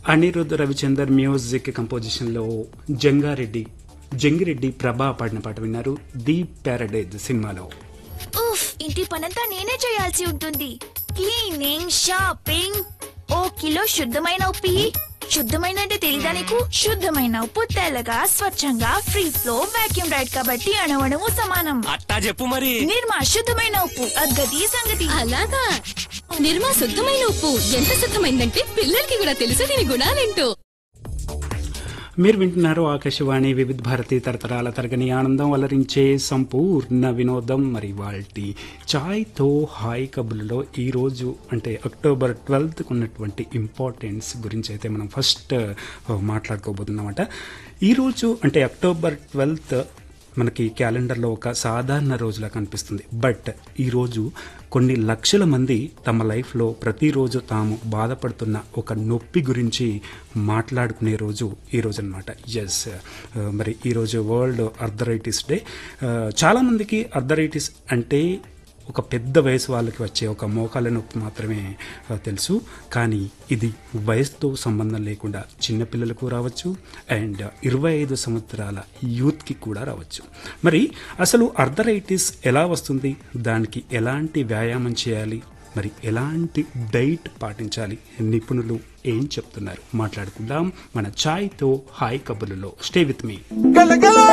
Anirudh Ravichander music కంపోజిషన్లో జంగారెడ్డి జంగిరెడ్డి ప్రభా పాడిన పాట విన్నారు ది ప్యారడైజ్ సినిమాలో ఉఫ్ ఇంటి పనంతా నేనే చేయాల్సి ఉంటుంది క్లీనింగ్ షాపింగ్ ఓ కిలో శుద్ధమైన ఉప్పు ఇయ్యి. శుద్ధమైన అంటే తెలీదా నీకు శుద్ధమైన ఉప్పు తెల్లగా స్వచ్ఛంగా ఫ్రీ ఫ్లో వాక్యూమ్ రైడ్ కాబట్టి అణవణము సమానం అట్టా చెప్పు మరి నిర్మా శుద్ధమైన ఉప్పు అగ్గది సంగతి అలాగా నిర్మా శుద్ధమైన ఉప్పు ఎంత శుద్ధమైందంటే పిల్లలకి కూడా తెలుసు దీని గుణాలేంటో మీరు వింటున్నారు ఆకాశవాణి వివిధ భారతి తరతరాల తరగని ఆనందం అలరించే సంపూర్ణ వినోదం మరి వాల్టి చాయ్తో హాయ్ కబుర్లో ఈరోజు అంటే అక్టోబర్ ట్వెల్త్ ఉన్నటువంటి ఇంపార్టెన్స్ గురించి అయితే మనం ఫస్ట్ మాట్లాడుకోబోతున్నామట ఈరోజు అంటే అక్టోబర్ ట్వెల్త్ మనకి క్యాలెండర్లో ఒక సాధారణ రోజులా కనిపిస్తుంది బట్ ఈరోజు కొన్ని లక్షల మంది తమ లైఫ్లో ప్రతిరోజు తాము బాధపడుతున్న ఒక నొప్పి గురించి మాట్లాడుకునే రోజు ఈ రోజు అనమాట ఎస్ మరి ఈరోజు వరల్డ్ అర్థరైటిస్ డే చాలామందికి అర్థరైటిస్ అంటే ఒక పెద్ద వయసు వాళ్ళకి వచ్చే ఒక మోకాల నొప్పి మాత్రమే ఆ, తెలుసు కానీ ఇది వయసుతో సంబంధం లేకుండా చిన్నపిల్లలకు రావచ్చు అండ్ ఇరవై ఐదు సంవత్సరాల యూత్కి కూడా రావచ్చు మరి అసలు అర్థరైటిస్ ఎలా వస్తుంది దానికి ఎలాంటి వ్యాయామం చేయాలి మరి ఎలాంటి డైట్ పాటించాలి నిపుణులు ఏం చెప్తున్నారు మాట్లాడుకుందాం మన ఛాయ్తో హాయ్ కబుర్లలో స్టే విత్ మీ గలగల